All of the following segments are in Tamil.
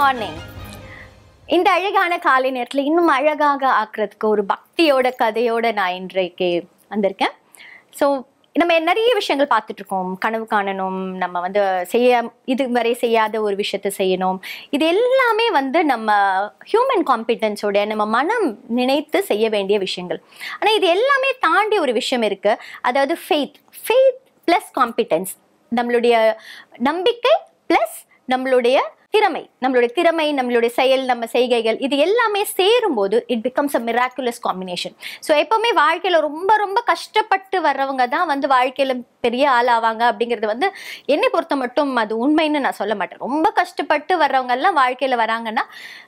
மார்னிங் இந்த அழகான காலை நேரத்தில் இன்னும் அழகாக ஆக்குறதுக்கு ஒரு பக்தியோட கதையோட நான் இன்றைக்கு வந்திருக்கேன் ஸோ நம்ம நிறைய விஷயங்கள் பார்த்துட்டு இருக்கோம் கனவு காணணும் நம்ம வந்து செய்ய இதுவரை செய்யாத ஒரு விஷயத்த செய்யணும் இது எல்லாமே வந்து நம்ம ஹியூமன் காம்பிடன்ஸோட நம்ம மனம் நினைத்து செய்ய வேண்டிய விஷயங்கள் ஆனால் இது எல்லாமே தாண்டி ஒரு விஷயம் இருக்கு அதாவது ஃபெய்த் ஃபெய்த் ப்ளஸ் காம்பிடன்ஸ் நம்மளுடைய நம்பிக்கை ப்ளஸ் நம்மளுடைய திறமை நம்மளுடைய திறமை நம்மளுடைய செயல் நம்ம செய்கைகள் இது எல்லாமே சேரும்போது it becomes a miraculous combination so எப்பவுமே வாழ்க்கையில ரொம்ப ரொம்ப கஷ்டப்பட்டு வர்றவங்க தான் வந்து வாழ்க்கையில பெரிய ஆள் ஆவாங்க அப்படிங்கிறது வந்து என்னை பொறுத்த மட்டும் அது உண்மைன்னு நான் சொல்ல மாட்டேன் ரொம்ப கஷ்டப்பட்டு வர்றவங்க எல்லாம் வாழ்க்கையில வராங்கன்னா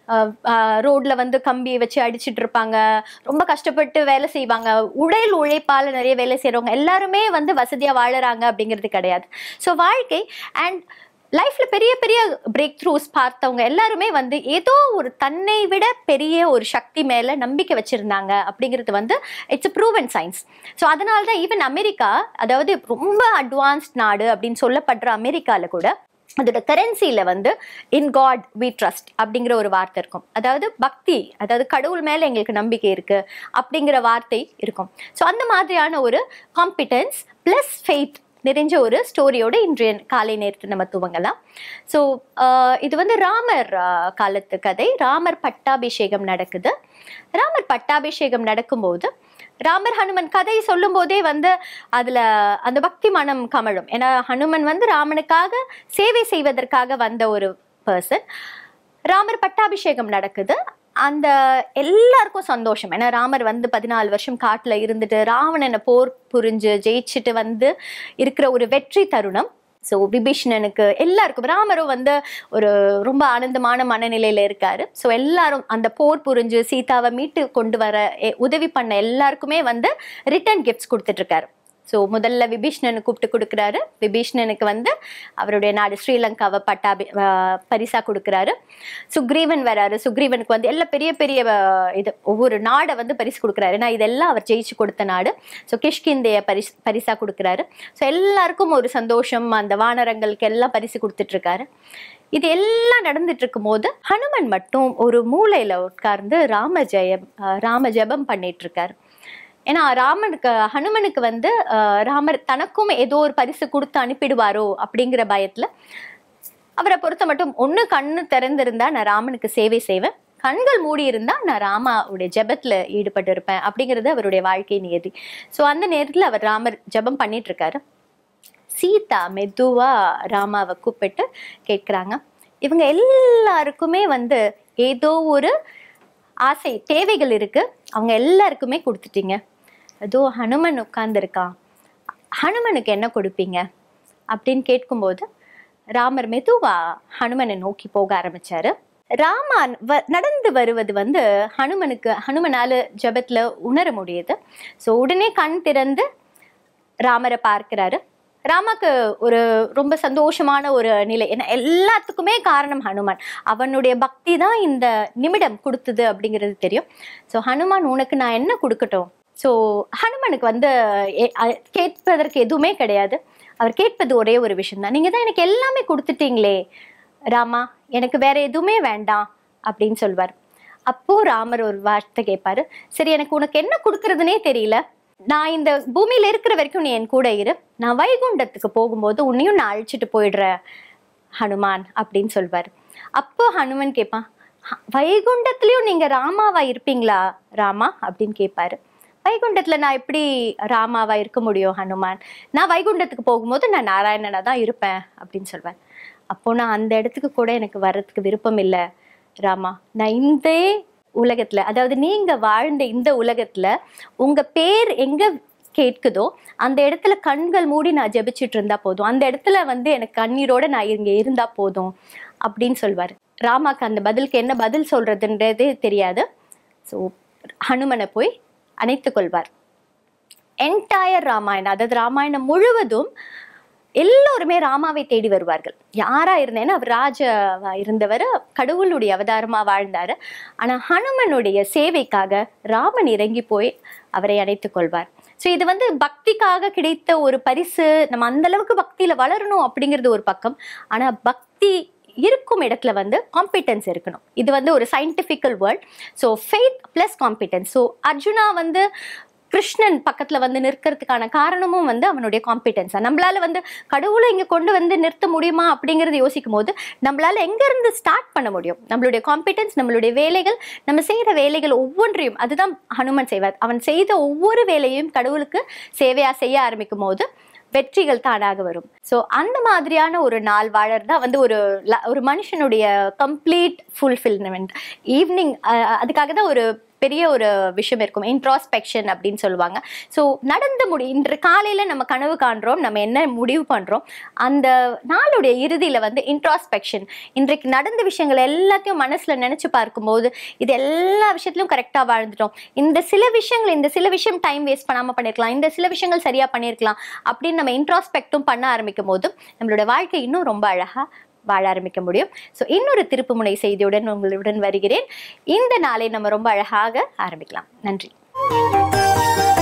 ரோட்ல வந்து கம்பி வச்சு அடிச்சிட்டு இருப்பாங்க ரொம்ப கஷ்டப்பட்டு வேலை செய்வாங்க உடல் உழைப்பால நிறைய வேலை செய்றவங்க எல்லாருமே வந்து வசதியா வாழறாங்க அப்படிங்கிறது கிடையாது ஸோ வாழ்க்கை அண்ட் லைஃப்ல பெரிய பெரிய பிரேக் த்ரூஸ் பார்த்தவங்க எல்லாருமே வந்து ஏதோ ஒரு தன்னை விட பெரிய ஒரு சக்தி மேல நம்பிக்கை வச்சிருந்தாங்க அப்படிங்கிறது வந்து இட்ஸ் ப்ரூவன் சயின்ஸ் ஸோ அதனால தான் ஈவன் அமெரிக்கா அதாவது ரொம்ப அட்வான்ஸ்ட் நாடு அப்படின்னு சொல்லப்படுற அமெரிக்கால கூட அதோட கரன்சியில வந்து இன் காட் வி ட்ரஸ்ட் அப்படிங்கிற ஒரு வார்த்தை இருக்கும் அதாவது பக்தி அதாவது கடவுள் மேல எங்களுக்கு நம்பிக்கை இருக்கு அப்படிங்கிற வார்த்தை இருக்கும் ஸோ அந்த மாதிரியான ஒரு காம்பிடன்ஸ் பிளஸ் ஃபெய்த் நிறைஞ்ச ஒரு ஸ்டோரியோட இன்றைய காலை நேரத்தை நம்ம துவங்கலாம் ஸோ இது வந்து ராமர் ஆஹ், காலத்து கதை ராமர் பட்டாபிஷேகம் நடக்குது ராமர் பட்டாபிஷேகம் நடக்கும்போது ராமர் ஹனுமன் கதை சொல்லும் போதே வந்து அதுல அந்த பக்தி மனம் கமழும் ஏன்னா ஹனுமன் வந்து ராமனுக்காக சேவை செய்வதற்காக வந்த ஒரு பர்சன் ராமர் பட்டாபிஷேகம் நடக்குது அந்த எல்லாருக்கும் சந்தோஷம் ஏன்னா ராமர் வந்து பதினாலு வருஷம் காட்டுல இருந்துட்டு ராவணனை போர் புரிஞ்சு ஜெயிச்சுட்டு வந்து இருக்கிற ஒரு வெற்றி தருணம் ஸோ விபீஷணனுக்கு எல்லாருக்கும் ராமரும் வந்து ஒரு ரொம்ப ஆனந்தமான மனநிலையில இருக்காரு ஸோ எல்லாரும் அந்த போர் புரிஞ்சு சீதாவை மீட்டு கொண்டு வர எ- உதவி பண்ண எல்லாருக்குமே வந்து ரிட்டர்ன் கிஃப்ட்ஸ் கொடுத்துட்டு இருக்காரு ஸோ முதல்ல விபீஷ்ணனை கூப்பிட்டு கொடுக்குறாரு விபீஷ்ணனுக்கு வந்து அவருடைய நாடு ஸ்ரீலங்காவை பட்டாபி ஆஹ் பரிசா கொடுக்குறாரு சுக்ரீவன் வராரு சுக்ரீவனுக்கு வந்து எல்லா பெரிய பெரிய ஆஹ் இது ஒவ்வொரு நாடை வந்து பரிசு கொடுக்குறாரு ஏன்னா இதெல்லாம் அவர் ஜெயிச்சு கொடுத்த நாடு ஸோ கிஷ்கிந்தைய பரிசு பரிசா கொடுக்குறாரு ஸோ எல்லாருக்கும் ஒரு சந்தோஷம் அந்த வானரங்களுக்கு எல்லாம் பரிசு கொடுத்துட்டு இருக்காரு இது எல்லாம் நடந்துட்டு இருக்கும்போது ஹனுமன் மட்டும் ஒரு மூலையில உட்கார்ந்து ராம ஜெயம் ஆஹ் ராம ஜெபம் பண்ணிட்டு இருக்காரு ஏன்னா ராமனுக்கு ஹனுமனுக்கு வந்து ஆஹ் ராமர் தனக்கும் ஏதோ ஒரு பரிசு கொடுத்து அனுப்பிடுவாரோ அப்படிங்கிற பயத்துல அவரை பொறுத்த மட்டும் ஒண்ணு கண்ணு திறந்திருந்தா நான் ராமனுக்கு சேவை செய்வேன் கண்கள் மூடி இருந்தா நான் ராமாவுடைய ஜெபத்துல ஈடுபட்டு இருப்பேன் அப்படிங்கிறது அவருடைய வாழ்க்கை நியதி ஸோ அந்த நேரத்துல அவர் ராமர் ஜெபம் பண்ணிட்டு இருக்காரு சீதா மெதுவா ராமாவை கூப்பிட்டு கேட்குறாங்க இவங்க எல்லாருக்குமே வந்து ஏதோ ஒரு ஆசை தேவைகள் இருக்கு அவங்க எல்லாருக்குமே கொடுத்துட்டீங்க ஏதோ ஹனுமன் உட்கார்ந்துருக்கான் ஹனுமனுக்கு என்ன கொடுப்பீங்க அப்படின்னு கேட்கும்போது ராமர் மெதுவா ஹனுமனை நோக்கி போக ஆரம்பிச்சாரு ராமான் வ நடந்து வருவது வந்து ஹனுமனுக்கு ஹனுமனால ஜெபத்துல உணர முடியுது ஸோ உடனே கண் திறந்து ராமரை பார்க்கிறாரு ராமாக்கு ஒரு ரொம்ப சந்தோஷமான ஒரு நிலை ஏன்னா எல்லாத்துக்குமே காரணம் ஹனுமான் அவனுடைய பக்தி தான் இந்த நிமிடம் கொடுத்தது அப்படிங்கிறது தெரியும் ஸோ ஹனுமான் உனக்கு நான் என்ன கொடுக்கட்டும் ஸோ ஹனுமனுக்கு வந்து எ- அ- கேட்பதற்கு எதுவுமே கிடையாது அவர் கேட்பது ஒரே ஒரு விஷயம் தான் நீங்கள் தான் எனக்கு எல்லாமே கொடுத்துட்டீங்களே ராமா எனக்கு வேற எதுவுமே வேண்டாம் அப்படின்னு சொல்வார் அப்போ ராமர் ஒரு வார்த்தை கேட்பாரு சரி எனக்கு உனக்கு என்ன கொடுக்கறதுனே தெரியல நான் இந்த பூமியில இருக்கிற வரைக்கும் நீ என் கூட இரு நான் வைகுண்டத்துக்கு போகும்போது உன்னையும் நான் அழைச்சிட்டு போயிடுறேன் ஹனுமான் அப்படின்னு சொல்வார் அப்போ ஹனுமன் கேட்பான் "ஹ- வைகுண்டத்துலயும் நீங்க ராமாவா இருப்பீங்களா ராமா அப்படின்னு கேட்பாரு வைகுண்டத்துல நான் எப்படி ராமாவா இருக்க முடியும் ஹனுமான் நான் வைகுண்டத்துக்கு போகும்போது நான் நாராயணனா தான் இருப்பேன் அப்படின்னு சொல்வேன் அப்போ நான் அந்த இடத்துக்கு கூட எனக்கு வர்றதுக்கு விருப்பம் இல்லை ராமா நான் இந்த உலகத்துல அதாவது நீங்க வாழ்ந்த இந்த உலகத்துல உங்க பேர் எங்க கேட்குதோ அந்த இடத்துல கண்கள் மூடி நான் ஜெபிச்சிட்டு இருந்தா போதும் அந்த இடத்துல வந்து எனக்கு கண்ணீரோட நான் இங்க இருந்தா போதும் அப்படின்னு சொல்வாரு ராமாக்கு அந்த பதிலுக்கு என்ன பதில் சொல்றதுன்றதே தெரியாது ஸோ ஹனுமனை போய் அணைத்துக் கொள்வார் என்டையர் ராமாயணம் அதாவது ராமாயணம் முழுவதும் எல்லோருமே ராமாவை தேடி வருவார்கள் யாரா இருந்தேன்னா அவர் ராஜாவா இருந்தவர் கடவுளுடைய அவதாரமா வாழ்ந்தாரு ஆனா ஹனுமனுடைய சேவைக்காக ராமன் இறங்கி போய் அவரை அணைத்துக் கொள்வார் ஸோ இது வந்து பக்திக்காக கிடைத்த ஒரு பரிசு நம்ம அந்த அளவுக்கு பக்தியில வளரணும் அப்படிங்கிறது ஒரு பக்கம் ஆனா பக்தி இருக்கும் இடத்துல வந்து காம்பிடன்ஸ் இருக்கணும் இது வந்து ஒரு scientifical world so faith plus confidence so Arjuna வந்து கிருஷ்ணன் பக்கத்துல வந்து நிற்கிறதுக்கான காரணமும் வந்து அவனுடைய காம்பிடன்ஸ் நம்மளால வந்து கடவுளை இங்க கொண்டு வந்து நிறுத்த முடியுமா அப்படிங்கறது யோசிக்கும் போது நம்மளால எங்க இருந்து ஸ்டார்ட் பண்ண முடியும் நம்மளுடைய காம்பிடன்ஸ் நம்மளுடைய வேலைகள் நம்ம செய்யற வேலைகள் ஒவ்வொன்றையும் அதுதான் ஹனுமன் செய்வார் அவன் செய்த ஒவ்வொரு வேலையும் கடவுளுக்கு சேவையா செய்ய ஆரம்பிக்கும் போது வெற்றிகள் தானாக வரும் ஸோ அந்த மாதிரியான ஒரு நாள் வாழறது தான் வந்து ஒரு ல- ஒரு மனுஷனுடைய கம்ப்ளீட் ஃபுல்ஃபில்மெண்ட் ஈவினிங் அதுக்காக தான் ஒரு பெரிய ஒரு விஷயம் இருக்கும் இன்ட்ராஸ்பெக்ஷன் அப்படின்னு சொல்லுவாங்க ஸோ நடந்த முடி இன்று காலையில் நம்ம கனவு காண்றோம் நம்ம என்ன முடிவு பண்ணுறோம் அந்த நாளுடைய இறுதியில் வந்து இன்ட்ராஸ்பெக்ஷன் இன்றைக்கு நடந்த விஷயங்கள் எல்லாத்தையும் மனசில் நினச்சி பார்க்கும்போது இது எல்லா விஷயத்திலும் கரெக்டாக வாழ்ந்துட்டோம் இந்த சில விஷயங்கள் இந்த சில விஷயம் டைம் வேஸ்ட் பண்ணாமல் பண்ணியிருக்கலாம் இந்த சில விஷயங்கள் சரியாக பண்ணியிருக்கலாம் அப்படின்னு நம்ம இன்ட்ராஸ்பெக்டும் பண்ண ஆரம்பிக்கும் போது நம்மளோட வாழ்க்கை இன்னும் ரொம்ப அழகாக வாழ ஆரம்பிக்க முடியும் ஸோ இன்னொரு திருப்புமுனை செய்தியுடன் உங்களுடன் வருகிறேன் இந்த நாளை நம்ம ரொம்ப அழகாக ஆரம்பிக்கலாம் நன்றி